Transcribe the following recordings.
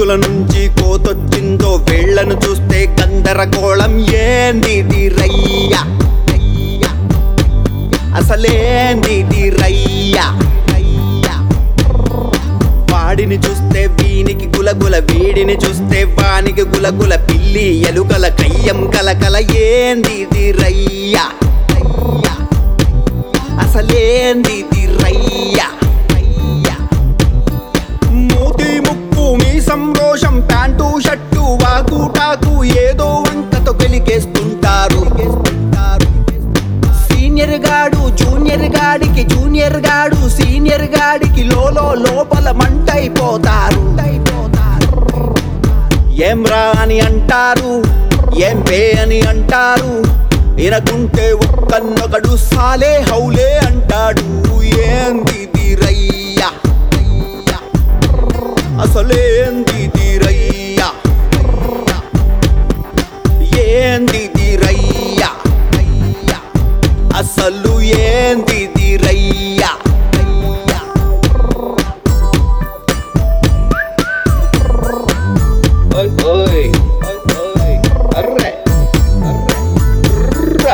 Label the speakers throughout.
Speaker 1: గిత్తల నుంచి కోతొచ్చిందో వేళ్లను చూస్తే గందరగోళం ఏంది రయ్యా అసలేంది రయ్యా వాడిని చూస్తే వీనికి గులగుల వీడిని చూస్తే వానికి గులగుల పిల్లి ఎలుకల కయ్యం కలకల ఏంది రయ్యా అసలేంది రయ్యా మూతి ముక్కు మీ సంరోషం ప్యాంటు షట్టు వాకుటాకు ఏదో వంకతో గెలికేస్తుంటారు సీనియర్ గాడు జూనియర్ గాడికి జూనియర్ గాడు సీనియర్ గాడికి లోలో లోపల మంటైపోతారు ఏం రా అని అంటారు ఏం పే అని అంటారు ఇనకుంటే ఒక్కన్నొకడు సాలే హౌలే అంటాడు ఏంది రయ్యా అసలేంది రయ్యా ఏంది రయ్యా అసలు ఏంది రయ్యా ఓయ్ ఓయ్ ఓయ్ అర్రే అర్రే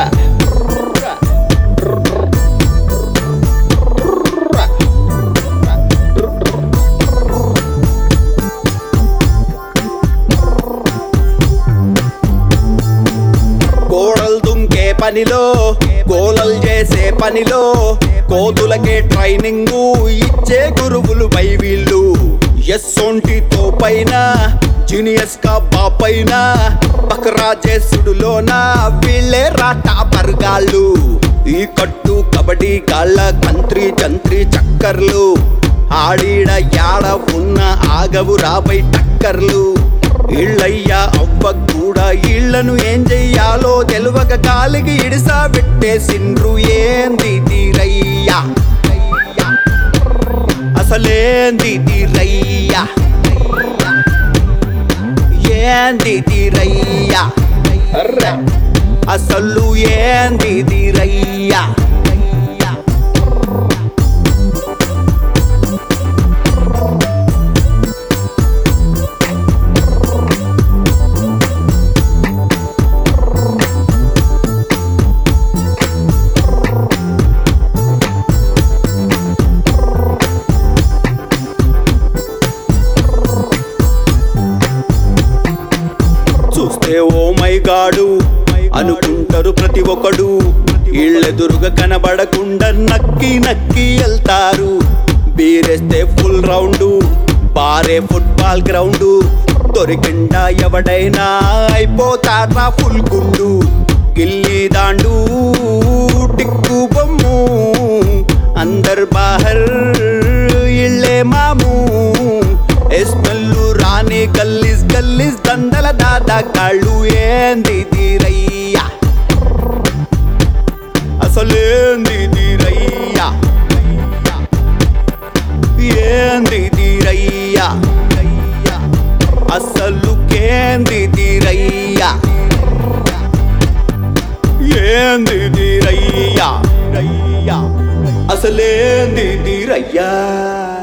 Speaker 1: గోడలు దుంకే పనిలో గోలలు చేసే పనిలో కోతులకే ట్రైనింగ్ ఇచ్చే గురువులు పై వీళ్ళు ఎస్సొంటితో పైన జూనియర్స్ కా బాపైన బకరా చేసుడులోన వీళ్ళే రాటా పరగాళ్ళు ఈ కట్టు కబడ్డీ కాళ్ళ కంత్రి చంత్రి చక్కర్లు ఆడిడ యాడ ఉన్న ఆగవు రాబై టక్కర్లు ఇళ్ళయ్యా అవ్వ కూడా ఇళ్లను ఏం చెయ్యాలో తెలువక కాలికి ఇడిసా పెట్టేసిండ్రు ఏంది తీరయ్యా అసలేంది తీరయ్యా ఏంది తీరయ్యా అర్రే అసలు ఏంది తీరయ్యా చూస్తే ఓ మై గాడు అనుకుంటారు ప్రతి ఒక్కడు ఇళ్ళెదురుగా కనబడకుండా నక్కి నక్కి వెళ్తారు బీరేస్తే ఫుల్ రౌండ్ బారే ఫుట్బాల్ గ్రౌండ్ దొరికిండా ఎవడైనా అయిపోతారా ఫుల్ గుండు గిల్లి దాండు టిక్కు బొమ్ము అందర్ బాహర్ ఇళ్ళే మాము ఎస్మెల్లు రాని గల్లీస్ గల్లీస్ దందల దాదా కాళ్ళు ఏంది తీరయ్యా అసలేంది తీరయ్యా ఏంది తీరయ్యా అసలు కేంది తీరయ్యా ఏంది తీరయ్యా అసలేంది తీరయ్యా